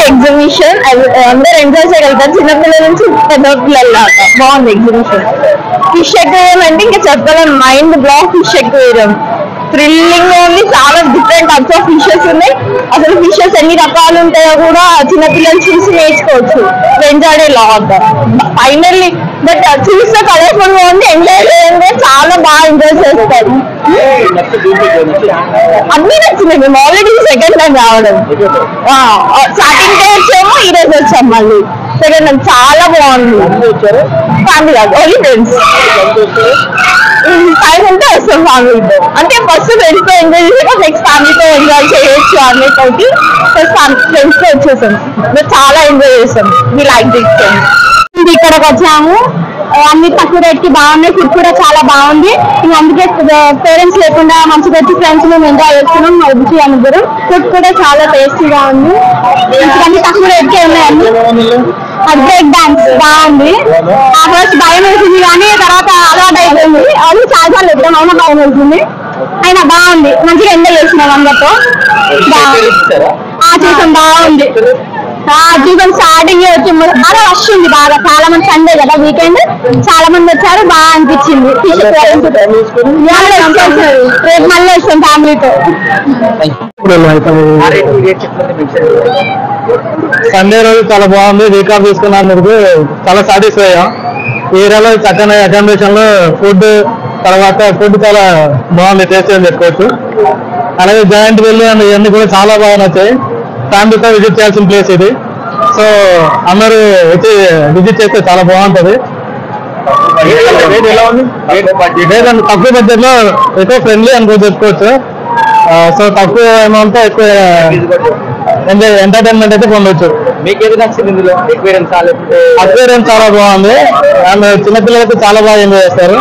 exhibition అందరూ enjoy చేయగలుగుతారు చిన్నపిల్లల నుంచి పెద్ద పిల్లల దాకా బాగుంది ఎగ్జిబిషన్ ఫిష్ ఎక్కువ అంటే ఇంకా చెప్పలేం మైండ్ బ్లాక్ ఫిష్ ఎక్కువ థ్రిల్లింగ్ ఉంది చాలా డిఫరెంట్ టైప్స్ ఆఫ్ ఫిషెస్ ఉన్నాయి అసలు ఫిషెస్ ఎన్ని రకాలు ఉంటాయో కూడా చిన్నపిల్లలు చూసి నేర్చుకోవచ్చు ఎంజాయ్ లాగ్ ఫైనల్లీ బట్ చూస్తే కలర్ఫుల్ గా ఉంది ఎంజాయ్ చేయండి చాలా బాగా ఎంజాయ్ చేస్తారు అన్ని నచ్చినాయి మేము ఆల్రెడీ సెకండ్ టైం రావడం స్టార్టింగ్ డే వచ్చాము ఈ రోజు వచ్చాం మళ్ళీ సెకండ్ టైం చాలా బాగుంది ఫ్యామిలీ కాదు ఓన్లీ ఫ్రెండ్స్ టైం ఉంటే వస్తాం ఫ్యామిలీతో అంటే ఫస్ట్ ఫ్రెండ్స్ తో ఎంజాయ్ చేసాక నెక్స్ట్ ఫ్యామిలీతో ఎంజాయ్ చేయొచ్చు అన్నిటికి ఫస్ట్ ఫ్రెండ్స్ తో వచ్చేసాం మేము చాలా ఎంజాయ్ చేసాం మీ లైక్ దిస్ ఇక్కడికి వచ్చాము అన్ని తక్కువ రేట్ కి బాగున్నాయి ఫుడ్ కూడా చాలా బాగుంది ఇంక అందుకే పేరెంట్స్ లేకుండా మంచిగా వచ్చి ఫ్రెండ్స్ మేము ఎంజాయ్ చేస్తున్నాం మా బుద్ధి అనుగురు ఫుడ్ కూడా చాలా టేస్టీగా ఉంది అన్ని తక్కువ రేట్ కే ఉన్నాయండి అది బ్రేక్ డాన్స్ బాగుంది ఆ ఫస్ట్ భయం వేసింది కానీ తర్వాత అలవాటు అయిపోయింది అది చాలా సార్లు ఎప్పుడైనా అయినా భయం వేసింది అయినా బాగుంది మంచిగా ఎంజాయ్ చేసినాం అందరితో బాగుంది ఆ చూసాం బాగుంది ఆ చూసాం స్టార్టింగ్ వచ్చి బాగా రష్ ఉంది బాగా చాలా మంది సండే కదా వీకెండ్ చాలా మంది వచ్చారు బాగా అనిపించింది రేపు మళ్ళీ వస్తాం ఫ్యామిలీతో సండే రోజు చాలా బాగుంది వీక్ ఆఫ్ తీసుకున్నందుకు చాలా సాటిస్ఫై అయ్యాం ఈ ఏరియాలో చక్కని అకామిడేషన్ లో ఫుడ్ తర్వాత ఫుడ్ చాలా బాగుంది టేస్ట్ అని చెప్పుకోవచ్చు అలాగే జాయింట్ వెళ్ళి అండ్ ఇవన్నీ కూడా చాలా బాగా నచ్చాయి ఫ్యామిలీతో విజిట్ చేయాల్సిన ప్లేస్ ఇది సో అందరూ వచ్చి విజిట్ చేస్తే చాలా బాగుంటది లేదండి తక్కువ బడ్జెట్ లో ఎక్కువ ఫ్రెండ్లీ అనుకో చెప్పుకోవచ్చు సో తక్కువ అమౌంట్ తో ఎక్కువ ఎంజాయ్ ఎంటర్టైన్మెంట్ అయితే పొందొచ్చు మీకు ఏది నచ్చింది ఇందులో ఎక్స్పీరియన్స్ లేకపోతే అక్వేరియం చాలా బాగుంది అండ్ చిన్నపిల్లలైతే చాలా బాగా ఎంజాయ్ చేస్తారు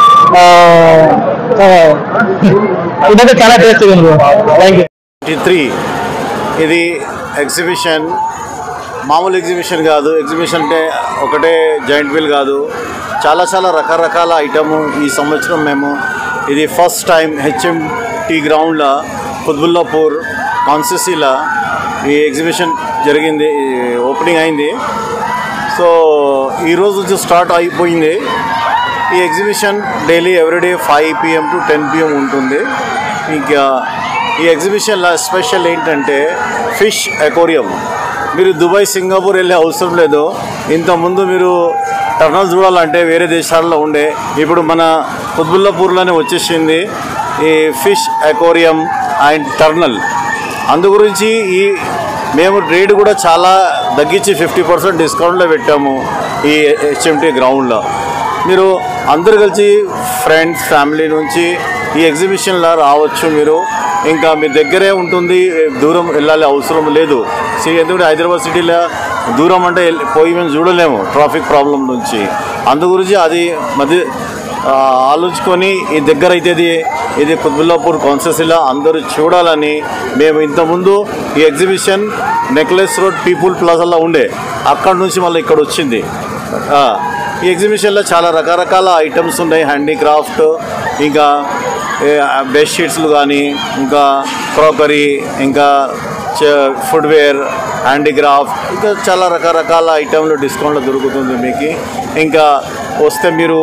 ఇదైతే చాలా టేస్టీగా ఉంది థ్యాంక్ యూ త్రీ ఇది ఎగ్జిబిషన్ మామూలు ఎగ్జిబిషన్ కాదు ఎగ్జిబిషన్ అంటే ఒకటే జాయింట్ వీల్ కాదు చాలా చాలా రకరకాల ఐటమ్ ఈ సంవత్సరం మేము ఇది ఫస్ట్ టైం హెచ్ఎంటి గ్రౌండ్లో కుత్బుల్లాపూర్ కాన్సెసీలో ఈ ఎగ్జిబిషన్ జరిగింది ఈ ఓపెనింగ్ అయింది సో ఈరోజు నుంచి స్టార్ట్ అయిపోయింది ఈ exhibition daily everyday five PM to ten PM ఉంటుంది ఇంకా ఈ ఎగ్జిబిషన్లో స్పెషల్ ఏంటంటే ఫిష్ అకోరియం మీరు దుబాయ్ సింగపూర్ వెళ్ళే అవసరం లేదు ఇంతకుముందు మీరు టర్నల్ చూడాలంటే వేరే దేశాల్లో ఉండే ఇప్పుడు మన కుత్బుల్లాపూర్లోనే వచ్చేసింది ఈ ఫిష్ అకోరియం అండ్ టర్నల్ అందు గురించి ఈ మేము రేట్ కూడా చాలా తగ్గించి ఫిఫ్టీ పర్సెంట్ డిస్కౌంట్లో పెట్టాము ఈ హెచ్ఎంటీ గ్రౌండ్లో మీరు అందరు కలిసి ఫ్రెండ్స్ ఫ్యామిలీ నుంచి ఈ ఎగ్జిబిషన్లో రావచ్చు మీరు ఇంకా మీ దగ్గరే ఉంటుంది దూరం వెళ్ళాలి అవసరం లేదు సి- ఎందుకంటే హైదరాబాద్ సిటీలో దూరం అంటే వెళ్ళి- పోయి మేము చూడలేము ట్రాఫిక్ ప్రాబ్లం నుంచి అందు గురించి అది మధ్య ఆ, ఆలోచించుకొని ఈ దగ్గర అయితే ఇది ఇది కుత్బుల్లాపూర్ కాన్సెసిలా అందరూ చూడాలని మేము ఇంతకుముందు ఈ ఎగ్జిబిషన్ నెక్లెస్ రోడ్ పీపుల్ ప్లాజాలో ఉండే అక్కడ నుంచి మళ్ళీ ఇక్కడ వచ్చింది ఆ, ఈ ఎగ్జిబిషన్లో చాలా రకరకాల ఐటమ్స్ ఉన్నాయి హ్యాండీక్రాఫ్ట్ ఇంకా బెడ్షీట్స్లు కానీ ఇంకా క్రాకరీ ఇంకా ఫుడ్వేర్ హ్యాండీక్రాఫ్ట్ ఇంకా చాలా రకరకాల ఐటెంలు డిస్కౌంట్లో దొరుకుతుంది మీకు ఇంకా వస్తే మీరు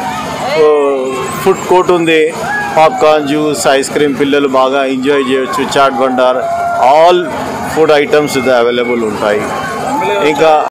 ఫుడ్ కోర్ట్ ఉంది పాప్కార్న్ జ్యూస్ ఐస్ క్రీమ్ పిల్లలు బాగా ఎంజాయ్ చేయొచ్చు chaat bhandar all food items available ఉంటాయి ఇంకా